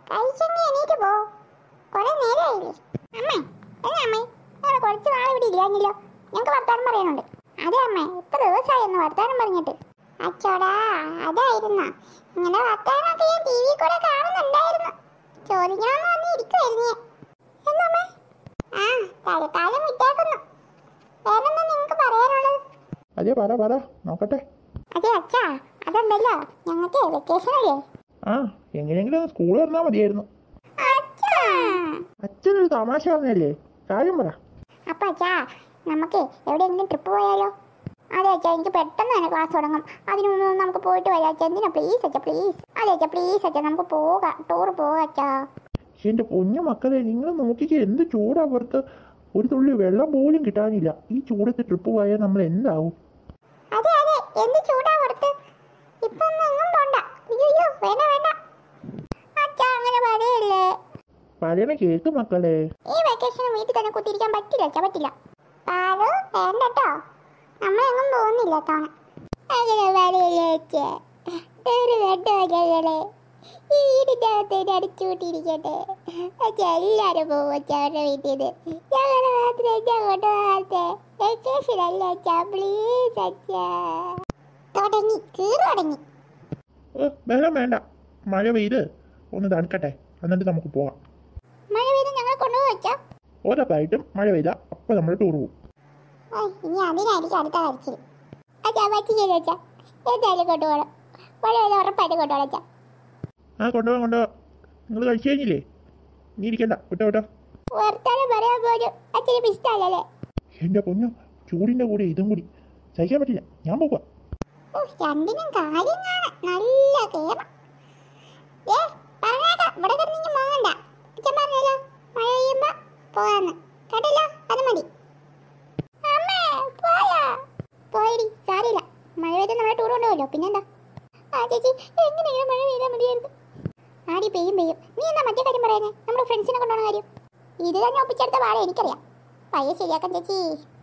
കഴിച്ചെങ്കിൽ എണീറ്റ് പോ കുറെ നേരമായില്ലേ അമ്മേ എന്നാ അമ്മേ ഞാൻ കുറച്ച് നാൾ ഇവിടെ ഇല്ലാഞ്ഞല്ലോ ഞങ്ങൾക്ക് വർത്താനം പറയാനുണ്ട് അതെ അമ്മേ ഇപ്പൊ ദിവസമായി ഒന്ന് വർത്താനം പറഞ്ഞിട്ട് അച്ചോടാ അതായിരുന്ന ഇങ്ങനെ വർത്താനമൊക്കെ ഞാൻ ടി വി കൂടെ കാണുന്നുണ്ടായിരുന്നു ചോദിക്കണമെന്ന് വന്ന് ഇരിക്കുമായിരുന്നു ഞാൻ എന്നമ്മേ ആ തൽക്കാലം വിട്ടേക്കുന്നു വേറെന്താ നിങ്ങൾക്ക് പറയാനുള്ളത് അതെ പറ പറ നോക്കട്ടെ അതെ അച്ഛാ അതുണ്ടല്ലോ ഞങ്ങൾക്ക് വെക്കേഷൻ അല്ലേ ആ എങ്ങനെയെങ്കിലും സ്കൂൾ തുറന്നാൽ മതിയായിരുന്നു അച്ഛാ അച്ഛനൊരു തമാശ പറഞ്ഞല്ലേ കാര്യം പറ അപ്പൊ അച്ഛാ നമുക്ക് എവിടെയെങ്കിലും ട്രിപ്പ് പോയാലോ അതെ അച്ഛാ എനിക്ക് പെട്ടെന്ന് തന്നെ ക്ലാസ് തുടങ്ങും അതിന് മുമ്പ് ഒന്ന് നമുക്ക് പോയിട്ട് വരാം അച്ഛാ എന്തിനാ പ്ലീസ് അച്ഛാ പ്ലീസ് അതെ അച്ഛാ പ്ലീസ് അച്ഛാ നമുക്ക് പോകാം ടൂർ പോകാം അച്ഛാ എൻ്റെ കുഞ്ഞു മക്കളെ നിങ്ങൾ നോക്കിക്ക് എന്ത് ചൂടാ പുറത്ത് ഒരു തുള്ളി വെള്ളം പോലും കിട്ടാനില്ല ഈ ചൂടത്ത് ട്രിപ്പ് പോയാൽ നമ്മൾ എന്താവും അതെ അതെ എന്ത് ചൂടാ പുറത്ത് ഇപ്പൊ ഒന്നും എങ്ങും പോണ്ട അയ്യോ അയ്യോ വേണ്ട വേണ്ട അച്ഛാ അങ്ങനെ പറയല്ലേ പറയണ കേക്ക് മക്കളെ ഈ വെക്കേഷന് വീട്ടിൽ തന്നെ കുത്തിയിരിക്കാൻ പറ്റില്ല അച്ഛാ പറ്റില്ല പാറു വേണ്ടട്ടോ നമ്മളെങ്ങും പോകുന്നില്ല തവണ അങ്ങനെ പറയല്ലേ അച്ഛാ ഒരു വേണ്ടകളെ ഈ വീടിൻ്റെ അകത്തേക്ക് അടിച്ചുകൂട്ടിയിരിക്കട്ടെ അച്ഛാ എല്ലാവരും പോകും അച്ഛാ അവരുടെ വീട്ടിൽ നിന്ന് ഞങ്ങൾ മാത്രം അച്ഛാ കൊണ്ടുപോകാത്തെ വെക്കേഷൻ അല്ല അച്ഛാ പ്ലീസ് അച്ഛാ തുടങ്ങി കീറി തുടങ്ങി ഏ, വേണം വേണ്ട മഴ പെയ്ത് ഒന്ന് തണുക്കട്ടെ എന്നിട്ട് നമുക്ക് പോവാം മഴ പെയ്ത് ഞങ്ങൾ കൊണ്ടുപോകും അച്ഛാ ഉറപ്പായിട്ടും മഴ പെയ്താൽ അപ്പോൾ നമ്മൾ ടൂർ പോകും ഏയ്, ഇനി അതിനായിരിക്കും അടുത്ത കരച്ചിൽ അച്ഛാ പറ്റില്ല അച്ഛാ എന്തായാലും കൊണ്ടുപോകണം മഴ പെയ്ത് ഉറപ്പായിട്ട് കൊണ്ടുപോകണം അച്ഛാ ആ കൊണ്ടുപോകാം കൊണ്ടുപോകാം നിങ്ങൾ കഴിച്ചു കഴിഞ്ഞില്ലേ നീ ഇരിക്കണ്ട വിട്ടോ വിട്ടോ വർത്താനം പറയാൻ പോലും അച്ഛന് ഇഷ്ടമല്ലല്ലേ എൻ്റെ പൊന്നു ചൂടിൻ്റെ കൂടെ ഇതും കൂടി സഹിക്കാൻ പറ്റില്ല ഞാൻ പോവാം ഓ രണ്ടിനും കാര്യം കാണാം നല്ല കേമ ഏ പറഞ്ഞേക്കാം ഇവിടെ കിടന്നു മോങ്ങണ്ട അച്ഛൻ പറഞ്ഞല്ലോ മഴ പെയ്യുമ്പോ പോകാന്ന് കേട്ടല്ലോ അത് മതി അമ്മേ പോയാ പോയടി സാരില്ല മഴ പെയ്ത് നമ്മളെ ടൂർ കൊണ്ടുപോകല്ലോ പിന്നെന്താ ആ ചേച്ചി എങ്ങനെയെങ്കിലും മഴ പെയ്താൽ മതിയായിരുന്നു ആടി പെയ്യും പെയ്യും നീ എന്താ മറ്റേ കാര്യം പറയുന്നേ നമ്മുടെ ഫ്രണ്ട്സിനെ കൊണ്ടുപോകുന്ന കാര്യം ഇത് തന്നെ ഒപ്പിച്ചെടുത്ത പാടെ എനിക്കറിയാം പയ്യെ ശരിയാക്കാൻ ചേച്ചി